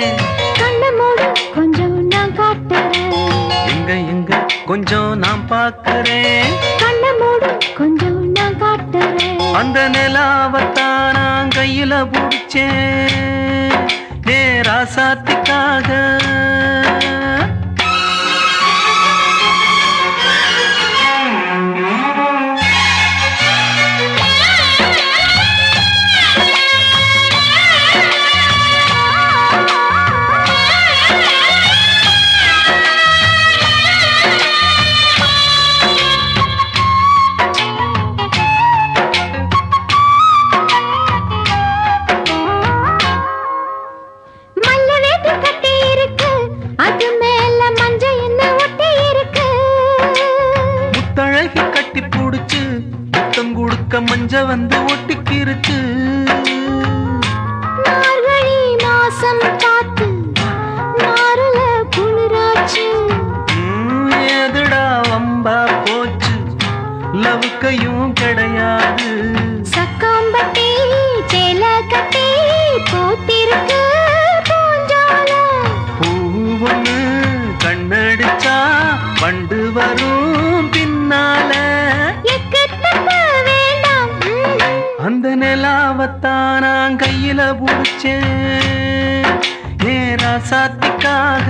கண்ண மூடு கொஞ்சம் நான் காட்டுறேன் எங்க எங்க கொஞ்சம் நான் பார்க்கறேன் கண்ண மூடு கொஞ்சம் நான் காட்டுறேன் அந்த நிலாவத்தான் நான் கையில பிடிச்சேன் ஏ ராசாத்திக்காக மல்ல வேட்டி கட்டி இருக்கு அது மேல மஞ்ச என்ன ஒட்டி இருக்கு முத்தழகி கட்டி புடிச்சு முத்தம் கொடுக்க மஞ்ச வந்து ஒட்டிக்கிருச்சு மார்கழி மாசம் பார்த்து மாறுல குளிராச்சு ம், எதுடா வம்பா போச்சு லவுக்கையும் கிடையாது சக்காம்பட்டி சேல கட்டி போத்திருக்கு பூஞ்சால பூ ஒண்ணு கண்ணடிச்சா வண்டு வரும் பின்னால எக்கத்தக்க வேண்டாம் ம். அந்த நிலாவத்தான் நான் கையில புடிச்சேன் ஏ ராசாத்திக்காக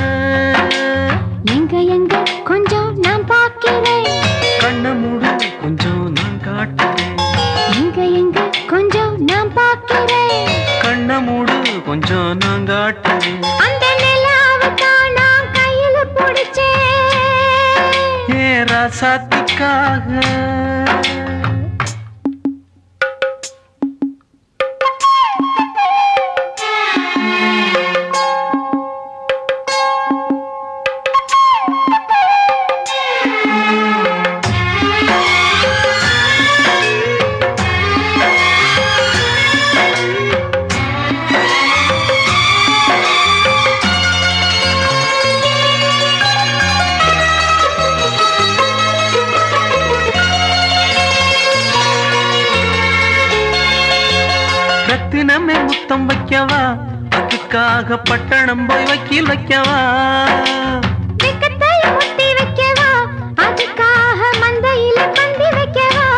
எங்க எங்க கொஞ்சம் நான் பார்க்கிறேன் கண்ண மூடு கொஞ்சம் நான் காட்டுறேன் எங்க எங்க கொஞ்சம் நான் பார்க்கிறேன் கண்ண மூடு கொஞ்சம் நான் காட்டுறேன் அந்த நிலாவை தான் நான் கையில பிடிச்சேன் ஏ ராசாத்திக்காக ரத்தினமே முத்தம் வைக்கவா அதுக்காக பட்டணம் போய் வக்கீல் வைக்கவா வெக்கத்தை முட்டி வைக்கவா அதுக்காக மந்தையில பந்தி வைக்கவா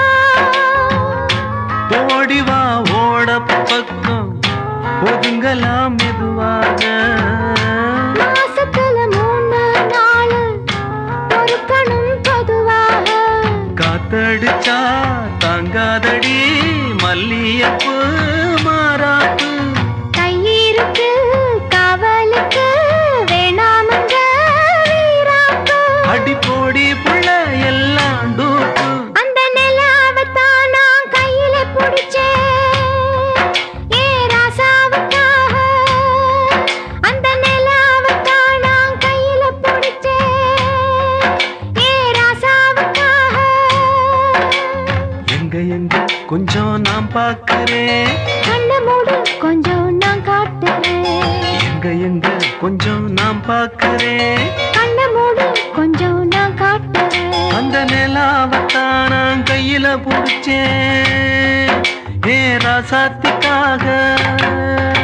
ஓடிவா ஓட பக்கம் ஒதுங்கலாம் மெதுவாக மாசத்துல மூணு நாள் பொறுக்கணும் பொதுவாக காத்தடிச்சா தாங்காதடி மல்லியப்பு மாறாப்பு கையிருக்கு காவலுக்கு வேணாமங்க வீராப்பு அடி போடி புள்ள எல்லாம் டூப்பு அந்த நிலாவை தான் நான் கையில பிடிச்சேன் ஏ ராசாவுக்காக அந்த நிலாவை தான் நான் கையில பிடிச்சேன் ஏ ராசாவுக்காக எங்க எங்க கொஞ்சம் நான் பார்க்கிறேன் கண்ண மூடு கொஞ்சம் நான் காட்டுறேன் எங்க எங்க கொஞ்சம் நான் பார்க்கிறேன் கண்ண மூடு கொஞ்சம் நான் காட்டுறேன் அந்த நிலாவத்தான் நான் கையில பிடிச்சேன் ஏ ராசாத்திக்காக